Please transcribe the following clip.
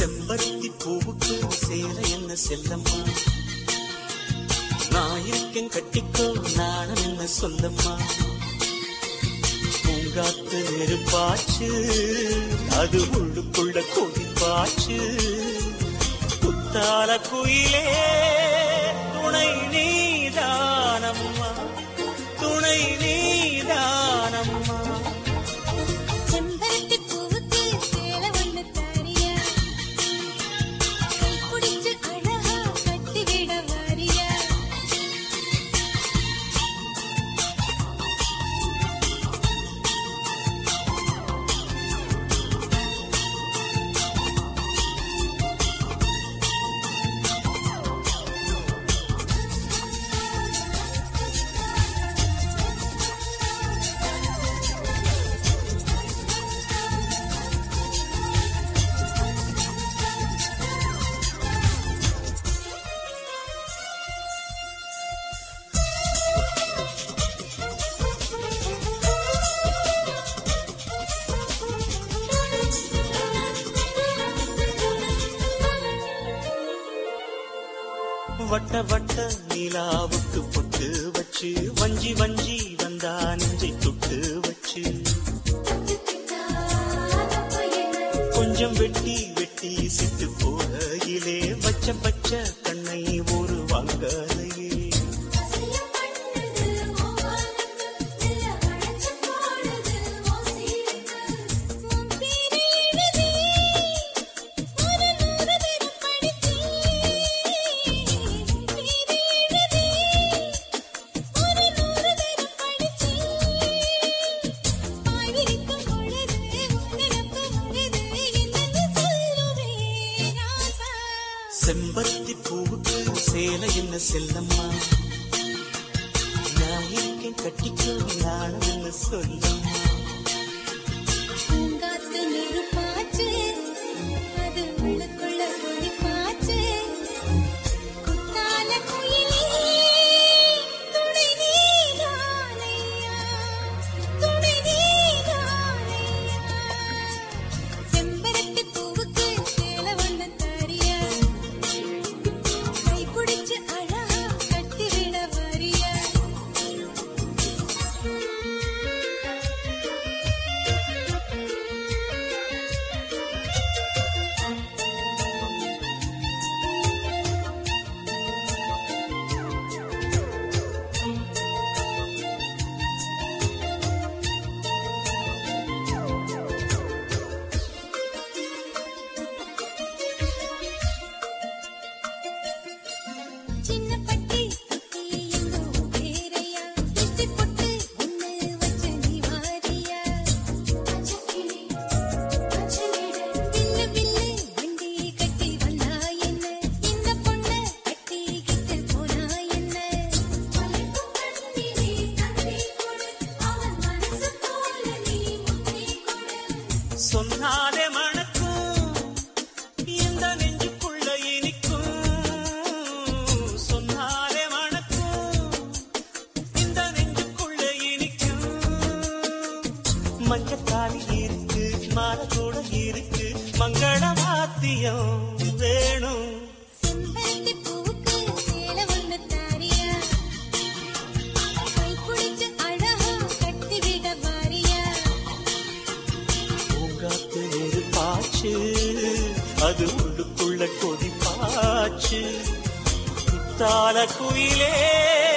செம்பருத்தி பூவுக்கு சேலை என்ன செல்லம்மா நான் இருக்கேன் கட்டிக்கோ நாணம் என்ன சொல்லம்மா பூங்காத்து நெருப்பாச்சு அது உள்ளுக்குள்ள கொதிப்பாச்சு குத்தால குயிலே துணை நீதானம்மா துணை நீதானம்மா செம்பருத்தி பூவுக்கு சேலை ஒண்ணு தாரியா கை பிடிச்சு அழகா கட்டிவிட வாரியா வட்ட வட்ட நிலாவுக்கு பொட்டு வச்சு வஞ்சி வஞ்சி வந்தா நெஞ்சை தொட்டு வச்சு கொஞ்சம் வெட்டி வெட்டி சிட்டு போகையிலே வச்ச பச்ச கண்ணை ஒரு வாங்கலையே செம்பருத்தி பூவுக்கு சேலை என்ன செல்லம்மா நான் இருக்கேன் கட்டிக்கோ நானும் என்ன சொல்லம்மா பூங்காத்து நெருப்பாச்சு அது உள்ளுக்குள்ள கொதிப்பாச்சு குத்தால குயிலே துணை நீதானையா துணை நீதானையா செம்பருத்தி பூவுக்கு சேலை ஒண்ணு தாரியா கை பிடிச்சு அழகா கட்டிவிட வாரியா சின்ன பட்டி தொட்டி எங்கோ பேரையா திருஷ்டி பொட்டு ஒண்ணு வச்ச நீ வாரியா பச்சக்கிளி பச்சனிடு வில்லு வில்லு வண்டி கட்டி வந்தா என்ன இந்த பொண்ண கட்டிக்கிட்டு போனா என்ன மலைக்கும் கண்ணிலே தண்ணி கொடு அவன் மனசு போல நீ முத்தி கொடு சொன்னாலே மணக்கும் இந்த நெஞ்சுக்குள்ள இனிக்கும் சொன்னாலே மணக்கும் இந்த நெஞ்சுக்குள்ள இனிக்கும் மஞ்சத்தாலி இருக்கு மாலை கூட இருக்கு மங்கள வாத்தியம் வேணும் செம்பருத்தி பூவுக்கு சேலை ஒண்ணு தாரியா கை பிடிச்சு அழகா கட்டிவிட வாரியா பூங்காத்து நெருப்பாச்சு அது உள்ளுக்குள்ள கொதிப்பாச்சு குத்தால குயிலே